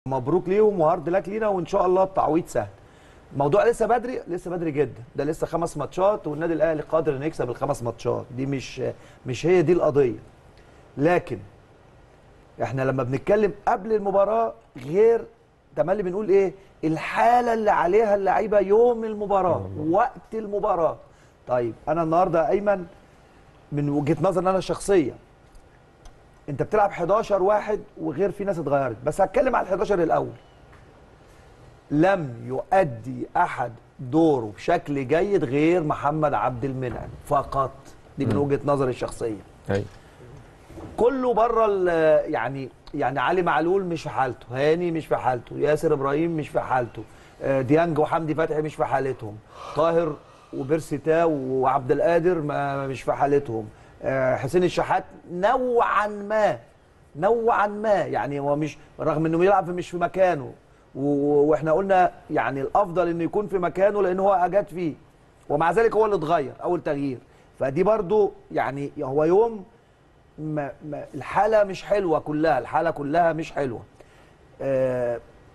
مبروك ليهم وهارد لك لينا وان شاء الله التعويض سهل الموضوع لسه بدري لسه بدري جدا ده لسه خمس ماتشات والنادي الاهلي قادر انه يكسب الخمس ماتشات دي مش مش هي دي القضيه لكن احنا لما بنتكلم قبل المباراه غير تملي بنقول ايه الحاله اللي عليها اللعيبه يوم المباراه وقت المباراه طيب انا النهارده ايمن من وجهه نظر انا الشخصيه انت بتلعب 11 واحد وغير في ناس اتغيرت بس هتكلم على ال 11 الاول لم يؤدي احد دوره بشكل جيد غير محمد عبد المنعم فقط دي من وجهه نظري الشخصيه ايوه كله بره ال- يعني يعني علي معلول مش في حالته هاني مش في حالته ياسر ابراهيم مش في حالته آه، ديانج وحمدي فتحي مش في حالتهم طاهر وبيرسي تاو وعبد القادر ما مش في حالتهم آه، حسين الشحات نوعا ما نوعا ما يعني هو مش رغم انه يلعب في- مش في مكانه و- واحنا قلنا يعني الافضل انه يكون في مكانه لان هو اجاد فيه ومع ذلك هو اللي اتغير اول تغيير فدي برضو يعني هو يوم ما ما الحاله مش حلوه كلها الحاله كلها مش حلوه آه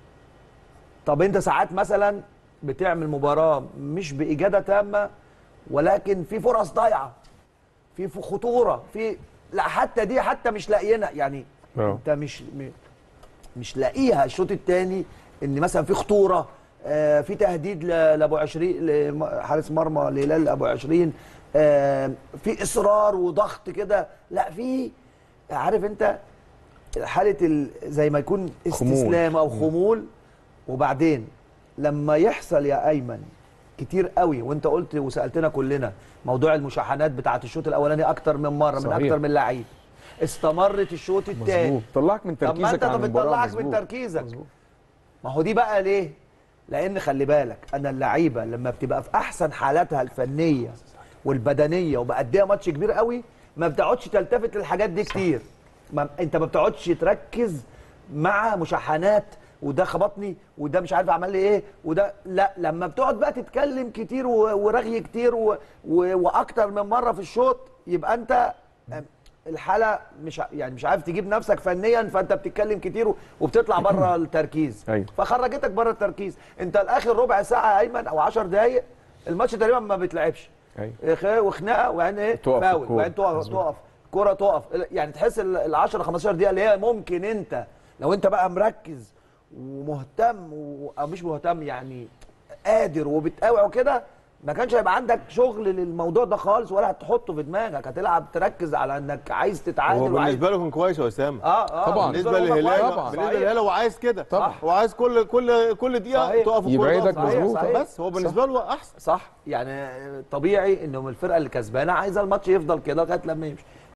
طب انت ساعات مثلا بتعمل مباراه مش باجاده تامه ولكن في فرص ضايعه في في خطوره في لا حتى دي حتى مش لاقينا يعني اه. انت مش م- مش لاقيها الشوط الثاني ان مثلا في خطوره آه، في تهديد ل- لابو 20 لحارس مرمى لهلال ابو 20 آه، في اصرار وضغط كده لا في عارف انت حاله ال- زي ما يكون خمول. استسلام او خمول وبعدين لما يحصل يا ايمن كتير قوي وانت قلت وسالتنا كلنا موضوع المشاحنات بتاعه الشوط الاولاني اكتر من مره من صحيح. اكتر من لعيب استمرت الشوط الثاني مظبوط طلعك من طب ما تركيزك انت عن طب المباراه بتطلعك من مظبوط. تركيزك مظبوط. ما هو دي بقى ليه؟ لان خلي بالك انا اللعيبه لما بتبقى في احسن حالاتها الفنيه والبدنيه وبأديها ماتش كبير قوي ما بتقعدش تلتفت للحاجات دي كتير ما انت ما بتقعدش تركز مع مشاحنات وده خبطني وده مش عارف عمل لي ايه وده لا لما بتقعد بقى تتكلم كتير و- ورغي كتير و... و... واكتر من مره في الشوط يبقى انت الحاله مش ع- يعني مش عارف تجيب نفسك فنيا فانت بتتكلم كتير و- وبتطلع بره التركيز أيوة. فخرجتك بره التركيز انت الاخر ربع ساعه يا ايمن او 10 دقائق الماتش تقريبا ما بيتلعبش ايوه خ- وخناقه وبعدين ايه تقف فاول الكورة. وبعدين تقف مظبوط. تقف كرة تقف يعني تحس ال 10 15 دقيقه اللي هي ممكن انت لو انت بقى مركز ومهتم و... او مش مهتم يعني قادر وبتقاوع وكده ما كانش هيبقى عندك شغل للموضوع ده خالص ولا هتحطه في دماغك هتلعب تركز على انك عايز تتعادل هو وعايز بالنسبه له كان كويس يا اسامه اه اه طبعاً. بالنسبه له هو للهلال كويس. طبعاً. بالنسبه صحيح. للهلال هو عايز كده طبعاً. هو عايز كل كل كل دقيقه صحيح. تقف الكوره يبعدك تقف. مظبوط. صحيح. بس هو بالنسبه له احسن صح يعني طبيعي انه الفرقه اللي كسبانه عايزه الماتش يفضل كده لغايه لما يمشي